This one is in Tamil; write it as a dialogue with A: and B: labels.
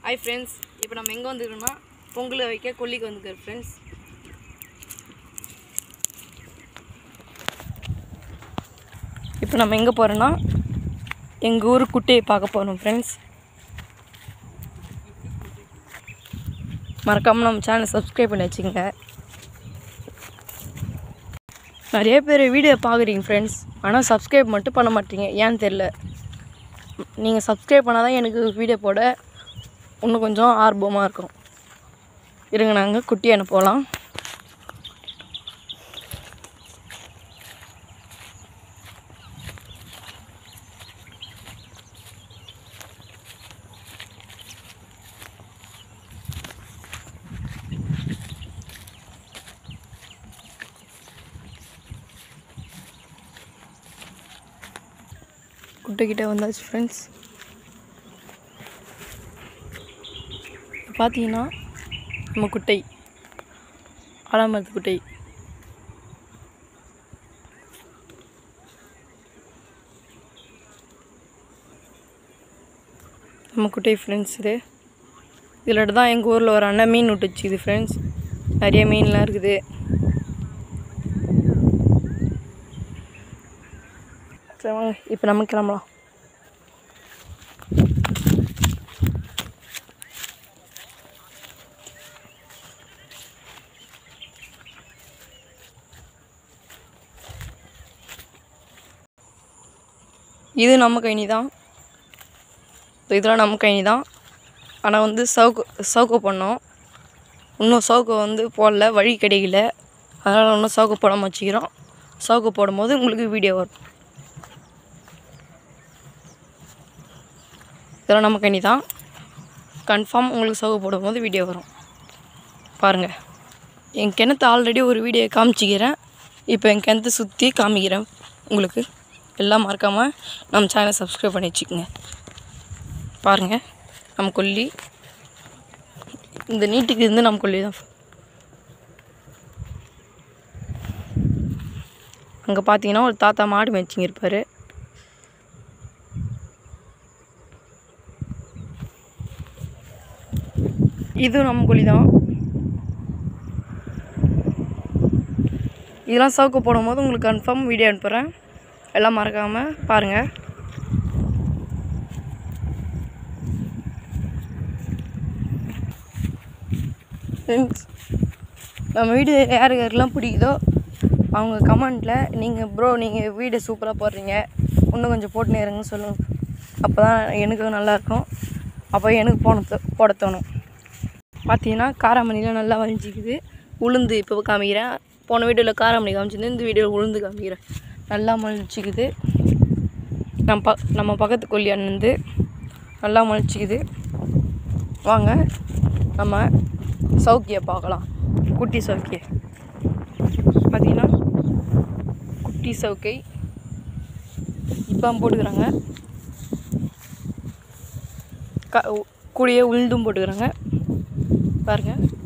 A: ஹாய் ஃப்ரெண்ட்ஸ் இப்போ நம்ம எங்கே வந்துருக்கோம்னா பொங்கலை வைக்க கொல்லிக்கு வந்துருக்கோம் ஃப்ரெண்ட்ஸ் இப்போ நம்ம எங்கே போகிறோன்னா எங்கள் ஊர் குட்டையை பார்க்க போகிறோம் ஃப்ரெண்ட்ஸ் மறக்காமல் நம்ம சேனலை சப்ஸ்கிரைப் பண்ணி வச்சுக்கோங்க நிறைய பேர் வீடியோ பார்க்குறீங்க ஃப்ரெண்ட்ஸ் ஆனால் சப்ஸ்கிரைப் மட்டும் பண்ண மாட்டீங்க ஏன்னு தெரில நீங்கள் சப்ஸ்கிரைப் பண்ணால் தான் எனக்கு வீடியோ போட இன்னும் கொஞ்சம் ஆர்வமாக இருக்கும் இருங்க நாங்கள் குட்டி அணை போகலாம் குட்டைக்கிட்ட வந்தாச்சு ஃப்ரெண்ட்ஸ் பார்த்தீங்கன்னா நம்ம குட்டை ஆலாமரத்து குட்டை நம்ம குட்டை ஃப்ரெண்ட்ஸ் இது இதில் தான் எங்கள் ஊரில் ஒரு அண்ணன் மீன் விட்டுச்சு இது ஃப்ரெண்ட்ஸ் நிறைய மீன்லாம் இருக்குது சரி வாங்க இப்போ நம்ம கிளம்பலாம் இது நம்ம கைனி தான் இதெல்லாம் நம்ம கைனி தான் ஆனால் வந்து சவுக்கு சவுக்கு பண்ணோம் இன்னும் சவுக்கு வந்து போடல வழி கிடைக்கல அதனால் இன்னும் சவுக்கு போடாமல் வச்சுக்கிறோம் சவுக்கு போடும்போது உங்களுக்கு வீடியோ வரும் இதெல்லாம் நம்ம கனி தான் கன்ஃபார்ம் உங்களுக்கு சவுக்கு போடும்போது வீடியோ வரும் பாருங்கள் என் கிணத்து ஆல்ரெடி ஒரு வீடியோ காமிச்சிக்கிறேன் இப்போ என் கிணத்து சுற்றி காமிக்கிறேன் உங்களுக்கு எல்லாம் மறக்காமல் நம்ம சேனலை சப்ஸ்கிரைப் பண்ணி வச்சுக்கோங்க பாருங்கள் நம்ம கொல்லி இந்த நீட்டுக்கு இருந்து நம்ம கொல்லி தான் அங்கே பார்த்தீங்கன்னா ஒரு தாத்தா மாடு மேய்ச்சிங்க இருப்பார் இது நம்ம கொல்லி தான் இதெல்லாம் சவுக்கு போடும்போது உங்களுக்கு கன்ஃபார்ம் வீடியோ அனுப்புகிறேன் எல்லாம் மறக்காமல் பாருங்கள் ஃப்ரெண்ட்ஸ் நம்ம வீடியோ யாருக்கு யாருக்கெல்லாம் பிடிக்குதோ அவங்க கமெண்ட்டில் நீங்கள் ப்ரோ நீங்கள் வீடியோ சூப்பராக போடுறீங்க இன்னும் கொஞ்சம் போட்டுனே இருங்கன்னு சொல்லுங்கள் அப்போ தான் எனக்கு நல்லாயிருக்கும் அப்போ எனக்கு போன தோ- போட தோணும் பார்த்தீங்கன்னா காராமணிலாம் நல்லா வலிஞ்சிக்குது உளுந்து இப்போ காமிக்கிறேன் போன வீடியோவில் காராமணி காமிச்சிருந்து இந்த வீடியோவில் உளுந்து காமிக்கிறேன் நல்லா மலிச்சிக்குது நம்ம ப நம்ம பக்கத்து கொல்லி அண்ணன் வந்து நல்லா மலிச்சிக்குது வாங்க நம்ம சௌக்கிய பார்க்கலாம் குட்டி சௌக்கிய பார்த்தீங்கன்னா குட்டி சௌக்கை இப்போ போட்டுக்கிறாங்க க கூடிய உளுந்தும் போட்டுக்கிறாங்க பாருங்கள்